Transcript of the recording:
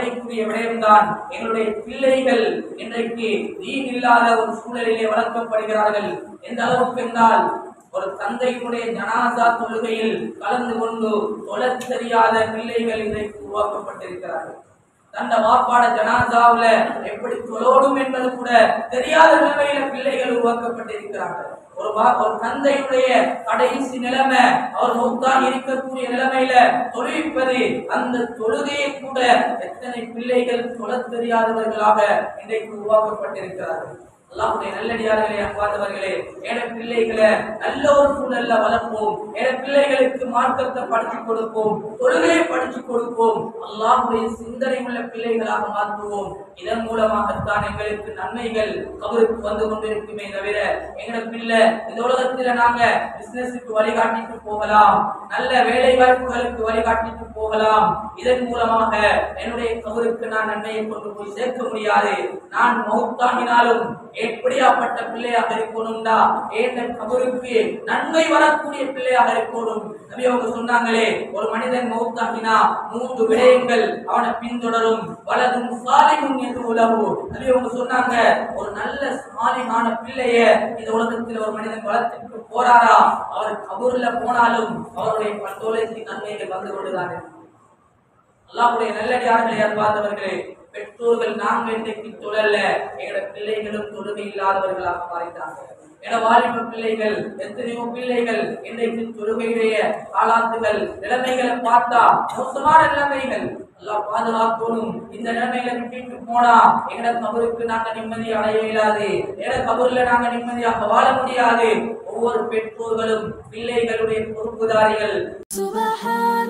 கவலைக்குரிய விடயம்தான் எங்களுடைய பிள்ளைகள் இன்றைக்கு தீன் இல்லாத ஒரு சூழலிலே வளர்க்கப்படுகிறார்கள் எந்த அளவுக்கு என்றால் ஒரு தந்தையினுடைய ஜனாசா தொழுகையில் கலந்து கொண்டு தொழத் தெரியாத பிள்ளைகள் இன்றைக்கு உருவாக்கப்பட்டிருக்கிறார்கள் தந்த வாப்பாட ஜனாசாவுல எப்படி தொழோடும் என்பது கூட தெரியாத நிலைமையில பிள்ளைகள் உருவாக்கப்பட்டிருக்கிறார்கள் ஒரு வா- ஒரு தந்தையுடைய கடைசி நிலைமை அவர் மௌத்தாக இருக்கக்கூடிய நிலைமையில தொழுவிப்பது அந்த தொழுகையை கூட எத்தனை பிள்ளைகள் தொழத் தெரியாதவர்களாக இன்றைக்கு உருவாக்கப்பட்டிருக்கிறார்கள் அல்லாஹ்வுடைய நல்லடியார்களே அன்பார்ந்தவர்களே ஏழை பிள்ளைகளை நல்ல ஒரு சூழல்ல வளர்ப்போம் ஏழை பிள்ளைகளுக்கு மார்க்கத்தை படிச்சு கொடுப்போம் தொழுகையை படிச்சு கொடுப்போம் அல்லாஹ்வுடைய சிந்தனை உள்ள பிள்ளைகளாக மாற்றுவோம் இதன் மூலமாகத்தான் எங்களுக்கு நன்மைகள் கபருக்கு வந்து கொண்டிருக்குமே தவிர எங்கட பிள்ளை இந்த உலகத்துல நாங்க பிசினஸுக்கு வழிகாட்டிட்டு போகலாம் நல்ல வேலை வாய்ப்புகளுக்கு வழிகாட்டிட்டு போகலாம் இதன் மூலமாக என்னுடைய கபருக்கு நான் நன்மையை கொண்டு போய் சேர்க்க முடியாது நான் மௌத்தாகினாலும் எப்படியாப்பட்ட பிள்ளையாக இருக்கணும்டா ஏன் கபருக்கு நன்மை வரக்கூடிய பிள்ளையாக இருக்கணும் நபி அவங்க சொன்னாங்களே ஒரு மனிதன் மௌத்தாகினா மூன்று விடயங்கள் அவனை பின்தொடரும் வலதும் சாலிமும் என்று உலகு நபி அவங்க சொன்னாங்க ஒரு நல்ல சாலிமான பிள்ளைய இந்த உலகத்தில் ஒரு மனிதன் வளர்த்துட்டு போறாரா அவர் கபூர்ல போனாலும் அவருடைய பத்தோலைக்கு நன்மைகள் வந்து கொண்டுதான் இருக்கும். அல்லாஹ்வுடைய நல்லடியார்களே அன்பார்ந்தவர்களே பெற்றோர்கள் நாங்க இன்றைக்கு தொழல்ல எங்களோட பிள்ளைகளும் தொழுகை இல்லாதவர்களாக மாறிட்டாங்க என வாலிப பிள்ளைகள் எத்தனையோ பிள்ளைகள் இன்றைக்கு தொழுகையுடைய காலாத்துகள் நிலைமைகளை பார்த்தா மோசமான நிலைமைகள் எல்லாம் பாதுகாக்கணும் இந்த நிலைமையில விட்டுட்டு போனா எங்கட கபருக்கு நாங்க நிம்மதி அடைய இயலாது எங்கட கபூர்ல நாங்க நிம்மதியாக வாழ முடியாது ஒவ்வொரு பெற்றோர்களும் பிள்ளைகளுடைய பொறுப்புதாரிகள் سبحان